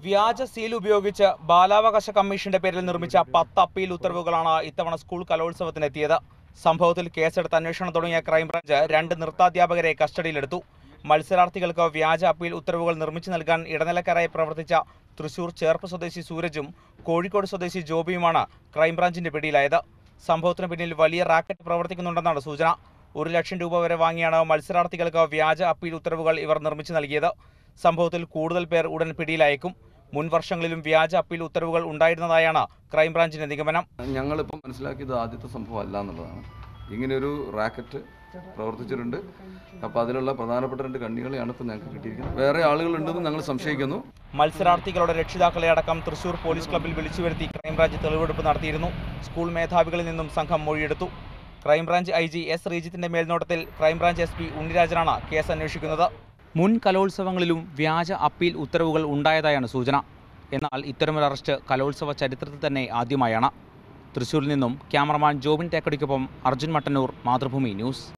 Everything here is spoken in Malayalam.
വ്യാജ സീൽ ഉപയോഗിച്ച് ബാലാവകാശ കമ്മീഷന്റെ പേരിൽ നിർമ്മിച്ച പത്ത് അപ്പീൽ ഉത്തരവുകളാണ് ഇത്തവണ സ്കൂൾ കലോത്സവത്തിനെത്തിയത് സംഭവത്തിൽ കേസെടുത്ത് അന്വേഷണം തുടങ്ങിയ ക്രൈംബ്രാഞ്ച് രണ്ട് നൃത്താധ്യാപകരെ കസ്റ്റഡിയിലെടുത്തു മത്സരാർത്ഥികൾക്ക് വ്യാജ അപ്പീൽ ഉത്തരവുകൾ നിർമ്മിച്ചു നൽകാൻ ഇടനിലക്കാരായി പ്രവർത്തിച്ച തൃശൂർ ചേർപ്പ് സ്വദേശി സൂരജും കോഴിക്കോട് സ്വദേശി ജോബിയുമാണ് ക്രൈംബ്രാഞ്ചിന്റെ പിടിയിലായത് സംഭവത്തിന് പിന്നിൽ വലിയ റാക്കറ്റ് പ്രവർത്തിക്കുന്നുണ്ടെന്നാണ് സൂചന ഒരു ലക്ഷം രൂപ വരെ വാങ്ങിയാണ് മത്സരാർത്ഥികൾക്ക് വ്യാജ അപ്പീൽ ഉത്തരവുകൾ ഇവർ നിർമ്മിച്ചു നൽകിയത് സംഭവത്തിൽ കൂടുതൽ പേർ ഉടൻ പിടിയിലായേക്കും മുൻ വർഷങ്ങളിലും വ്യാജ അപ്പീൽ ഉത്തരവുകൾ ഉണ്ടായിരുന്നതായാണ് ക്രൈംബ്രാഞ്ചിന്റെ നിഗമനം ഞങ്ങളിപ്പം മനസ്സിലാക്കിയത് ആദ്യത്തെ സംഭവം അല്ല എന്നുള്ളതാണ് ഇങ്ങനെയൊരു റാക്കറ്റ് പ്രവർത്തിച്ചിട്ടുണ്ട് അപ്പോൾ അതിലുള്ള പ്രധാനപ്പെട്ട രണ്ട് കണ്ണികളെയാണ് ഇപ്പം ഞങ്ങൾക്ക് കിട്ടിയിരിക്കുന്നത് വേറെ ആളുകളുണ്ടെന്ന് ഞങ്ങൾ സംശയിക്കുന്നു മത്സരാർത്ഥികളുടെ രക്ഷിതാക്കളെ അടക്കം തൃശൂർ പോലീസ് ക്ലബ്ബിൽ വിളിച്ചു വരുത്തി ക്രൈംബ്രാഞ്ച് തെളിവെടുപ്പ് നടത്തിയിരുന്നു സ്കൂൾ മേധാവികളിൽ നിന്നും സംഘം മൊഴിയെടുത്തു ക്രൈംബ്രാഞ്ച് ഐ ജി എസ് റീജിത്തിന്റെ മേൽനോട്ടത്തിൽ ക്രൈംബ്രാഞ്ച് എസ് പി ഉണ്ണിരാജനാണ് കേസ് അന്വേഷിക്കുന്നത് മുൻ കലോത്സവങ്ങളിലും വ്യാജ അപ്പീൽ ഉത്തരവുകൾ ഉണ്ടായതായാണ് സൂചന എന്നാൽ ഇത്തരമൊരു അറസ്റ്റ് കലോത്സവ ചരിത്രത്തിൽ തന്നെ ആദ്യമായാണ് തൃശൂരിൽ നിന്നും ക്യാമറമാൻ ജോബിൻ തേക്കടിക്കൊപ്പം അർജുൻ മട്ടന്നൂർ മാതൃഭൂമി ന്യൂസ്